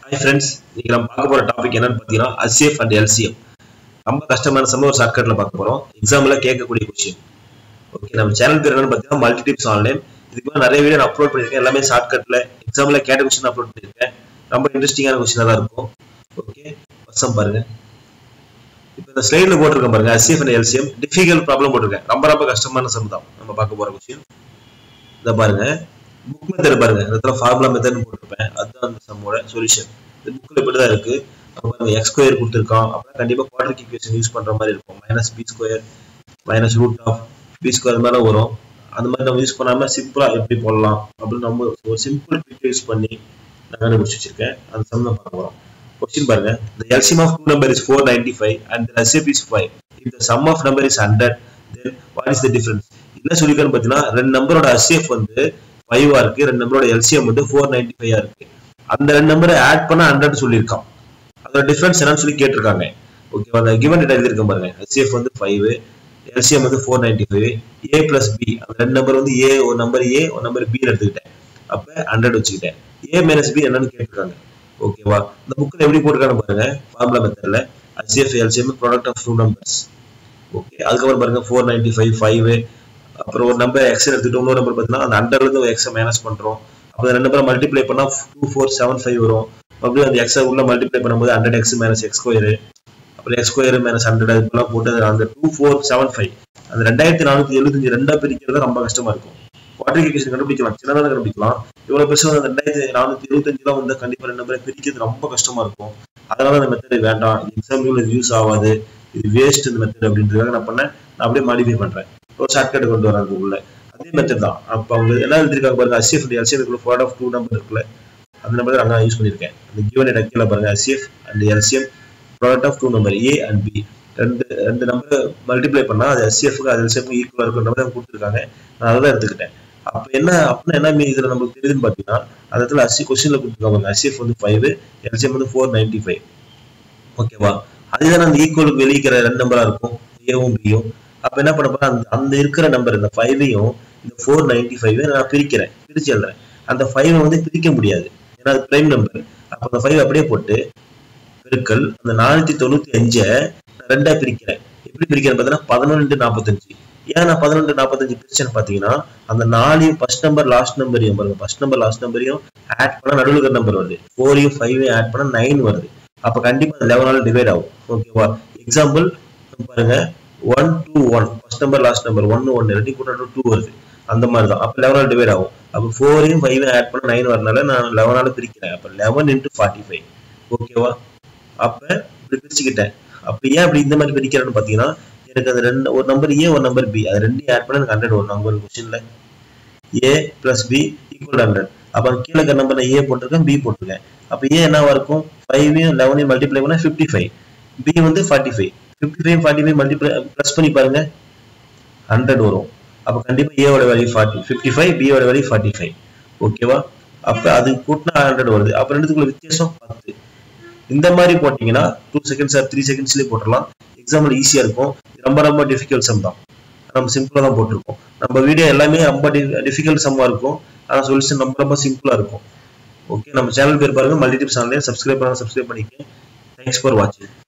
hi friends இன்னைக்கு நம்ம பார்க்க போற டாபிக் என்னன்னு பார்த்தீங்கன்னா அசிஎஃப் அண்ட் எல்சிஎம் ரொம்ப கஷ்டமான சமயம் ஒரு ஷார்ட்கட்ல பார்க்க போறோம் எக்ஸாம்ல கேட்கக்கூடிய கொஸ்டின் ஓகே நம்ம சேனல் பேர் என்னன்னு பார்த்தீங்கன்னா மல்டி டிப்ஸ் ஆன்லைன் இதுக்கு மேலே நிறைய வீடியோ நான் அப்லோட் பண்ணியிருக்கேன் எல்லாமே ஷார்ட்கட்ல எக்ஸாம்ல கேட்ட கொஸ்டின் அப்லோட் பண்ணியிருக்கேன் ரொம்ப இன்ட்ரெஸ்டிங்கான கொஸ்டினாக தான் இருக்கும் ஓகே வருஷம் பாருங்க இப்போ இந்த ஸ்லைடில் போட்டிருக்கேன் பாருங்க HCF and LCM difficult problem போட்டிருக்கேன் ரொம்ப ரொம்ப கஷ்டமான சம் தான் நம்ம பார்க்க போற கொஸ்டின் இதை பாருங்க புக் மெத்தட் பாருங்க இந்த இடத்துல ஃபார்முலா மெத்தட்னு போட்டிருப்பேன் அதுதான் அந்த சம்மோட சொல்யூஷன் இந்த புக்கில் இப்படி தான் இருக்கு அப்புறம் எக்ஸ் ஸ்கொயர் கொடுத்துருக்கோம் அப்புறம் கண்டிப்பாக குவாட்ரிக் ஈக்குவேஷன் யூஸ் பண்ற மாதிரி இருக்கும் minus b square minus root of b square மேலே வரும் அந்த மாதிரி நம்ம யூஸ் பண்ணாம சிம்பிளா எப்படி போடலாம் அப்படின்னு நம்ம ஒரு சிம்பிள் ட்ரிக் யூஸ் பண்ணி நான் கண்டுபிடிச்சு வச்சிருக்கேன் அந்த சம் தான் பார்க்க போறோம் கொஸ்டின் பாருங்க the LCM of two number is 495 and the HCF is 5 if the sum of number is 100 then what is the difference என்ன சொல்லிருக்கான்னு பார்த்தீங்கன்னா ரெண்டு நம்பரோட HCF வந்து ஃபைவா இருக்கு ரெண்டு நம்பரோட எல்சிஎம் வந்து ஃபோர் நைன்டி ஃபைவ் இருக்கு அந்த ரெண்டு நம்பரை ஆட் பண்ண ஹண்ட்ரட் சொல்லியிருக்கான் அதோட டிஃபரன்ஸ் என்னன்னு சொல்லி கேட்டிருக்காங்க ஓகேவா அந்த கிவன் டேட்டா எழுதிருக்கேன் பாருங்க எல்சிஎஃப் வந்து ஃபைவ் எல்சிஎம் வந்து four ninety five a plus b அந்த ரெண்டு நம்பர் வந்து ஏ ஒரு நம்பர் ஏ ஒரு நம்பர் பி எடுத்துக்கிட்டேன் அப்ப ஹண்ட்ரட் வச்சுக்கிட்டேன் ஏ மைனஸ் பி என்னன்னு கேட்டிருக்காங்க ஓகேவா இந்த புக்கில் எப்படி போட்டிருக்காங்க பாருங்க ஃபார்முலா மெத்தட்ல HCF LCM product of two numbers okay அதுக்கப்புறம் பாருங்க ஃபோர் நைன்டி ஃபைவ் ஃபைவ் அப்புறம் ஒரு நம்பர் எக்ஸ் எடுத்துட்டு இன்னொரு நம்பர் பார்த்தீங்கன்னா அந்த அண்டர்ல இருந்து ஒரு எக்ஸை மைனஸ் பண்றோம் அப்போ அந்த ரெண்டு நம்பரை மல்டிப்ளை பண்ணா டூ ஃபோர் செவன் ஃபைவ் வரும் மறுபடியும் அந்த எக்ஸை உள்ள மல்டிப்ளை பண்ணும்போது hundred x minus x square அப்புறம் எக்ஸ் ஸ்கொயர் மைனஸ் ஹண்ட்ரட் அதுக்கெல்லாம் போட்டு அந்த டூ ஃபோர் செவன் ஃபைவ் அந்த ரெண்டாயிரத்தி நானூத்தி எழுபத்தஞ்சு ரெண்டா பிரிக்கிறது ரொம்ப கஷ்டமா இருக்கும் குவாட்ரிஃபிகேஷன் கண்டுபிடிக்கலாம் சின்னதாக கண்டுபிடிக்கலாம் இவ்வளவு பெருசு அந்த ரெண்டாயிரத்தி நானூத்தி எழுபத்தஞ்சுலாம் வந்து கண்டிப்பா ரெண்டு நம்பரை பிரிக்கிறது ரொம்ப கஷ்டமா இருக்கும் அதனால அந்த மெத்தட் வேண்டாம் எக்ஸாம்பிள் இது யூஸ் ஆகாது இது வேஸ்ட் இந்த மெத்தட் அப்படின்றதுக்காக நான் பண்ணேன் நான் அப்படியே மாடிஃபை பண்றேன் ஒரு ஷார்ட்கட் கொண்டு வராங்க உள்ள அதே மெத்தட் தான் அப்போ அவங்க என்ன எழுதிருக்காங்க பாருங்க அசிஎஃப் எல்சிஎஃப் இருக்குள்ள ஃபார்ட் ஆஃப் டூ நம்பர் இருக்குல்ல அந்த நம்பர் அங்கே யூஸ் பண்ணியிருக்கேன் அந்த கிவன் டேட்டா கீழே பாருங்க HCF and LCM product of two number a and b ரெண்டு ரெண்டு நம்பர் மல்டிப்ளை பண்ணா அது எஸ்சிஎஃப்க்கு அது எல்சிஎஃப்க்கு ஈக்குவலாக இருக்கிற நம்பர் கொடுத்துருக்காங்க நான் அதை தான் எடுத்துக்கிட்டேன் அப்போ என்ன அப்படின்னா என்ன மீன் இதில் நமக்கு தெரியுதுன்னு பார்த்தீங்கன்னா அந்த இடத்துல அசி கொஸ்டினில் கொடுத்துருக்காங்க அசிஎஃப் வந்து ஃபைவ் எல்சிஎம் வந்து ஃபோர் நைன்டி ஃபைவ் ஓகேவா அதுதான் அந்த ஈக்குவலுக்கு வெளியிக்கிற ரெண்டு நம்பரா இருக்கும் ஏவும் பியும் அப்ப என்ன பண்ண போறேன் அந்த அந்த இருக்கிற நம்பர் இந்த ஃபைவையும் இந்த ஃபோர் நைன்டி ஃபைவ் நான் பிரிக்கிறேன் பிரிச்சு எழுதுறேன் அந்த ஃபைவை வந்து பிரிக்க முடியாது ஏன்னா அது பிரைம் நம்பர் அப்ப அந்த ஃபைவ் அப்படியே போட்டு பெருக்கல் அந்த நானூத்தி தொண்ணூத்தி அஞ்சை நான் ரெண்டா பிரிக்கிறேன் எப்படி பிரிக்கிறேன் பார்த்தீங்கன்னா பதினொன்று நாற்பத்தஞ்சு ஏன் நான் பதினொன்று நாற்பத்தஞ்சு பிரிச்சேன்னு பார்த்தீங்கன்னா அந்த நாலையும் ஃபர்ஸ்ட் நம்பர் லாஸ்ட் நம்பரையும் பாருங்க ஃபர்ஸ்ட் நம்பர் லாஸ்ட் நம்பரையும் ஆட் பண்ணா நடுவில் இருக்கிற நம்பர் வருது ஃபோரையும் ஃபைவையும் ஆட் பண்ணா நைன் வருது அப்ப கண்டிப்பா அந்த லெவனால டிவைட் ஆகும் ஓகேவா எக்ஸாம்பிள் பாருங்க one two one first number last number ஒன்னு ஒன்னு ரெண்டு கூட டூ வருது அந்த மாதிரி தான் அப்ப லெவனால டிவைட் ஆகும் அப்ப ஃபோரையும் ஃபைவ் ஆட் பண்ண நைன் வரனால நான் லெவனால பிரிக்கிறேன் அப்ப லெவன் இன்டூ ஃபார்ட்டி ஃபைவ் ஓகேவா அப்ப இப்படி பிரிச்சுக்கிட்டேன் அப்ப ஏன் இப்படி இந்த மாதிரி பிரிக்கிறேன்னு பாத்தீங்கன்னா எனக்கு அந்த ரெண்டு ஒரு நம்பர் ஏ ஒரு நம்பர் பி அது ரெண்டையும் ஆட் பண்ண எனக்கு ஹண்ட்ரட் வரும் அங்க ஒரு கொஸ்டின்ல a plus b equal hundred அப்ப கீழே இருக்கிற நம்பர் நான் ஏ போட்டிருக்கேன் பி போட்டிருக்கேன் அப்ப ஏ என்னவா இருக்கும் ஃபைவையும் லெவனையும் மல்டிப்ளை பண்ணா ஃபிஃப்டி ஃபைவ் பி வந்து forty five fifty five forty five multiply plus பண்ணி பாருங்க ஹண்ட்ரட் வரும் அப்போ கண்டிப்பா ஏவோட வேல்யூ ஃபார்ட்டி ஃபிஃப்டி ஃபைவ் பியோட வேல்யூ ஃபார்ட்டி ஃபைவ் ஓகேவா அப்ப அது கூட்டினா ஹண்ட்ரட் வருது அப்ப ரெண்டுத்துக்குள்ள வித்தியாசம் பத்து இந்த மாதிரி போட்டீங்கன்னா டூ செகண்ட்ஸ் ஆர் த்ரீ செகண்ட்ஸ்லேயே போட்டுடலாம் எக்ஸாம்பிள் ஈஸியா இருக்கும் ரொம்ப ரொம்ப டிஃபிகல்ட் சம் தான் நம்ம சிம்பிளா தான் போட்டிருக்கோம் நம்ம வீடியோ எல்லாமே ரொம்ப டிஃபிகல்ட் சம்மா இருக்கும் ஆனா சொல்யூஷன் ரொம்ப ரொம்ப சிம்பிளா இருக்கும் ஓகே நம்ம சேனல் பேர் பாருங்க மல்டி டிப்ஸ் ஆன்லைன் சப்ஸ்கிரைப் பண்ணா சப்ஸ்கிரைப் பண்ணிக்கங்க தேங்க்ஸ் ஃபார் வாட்சிங்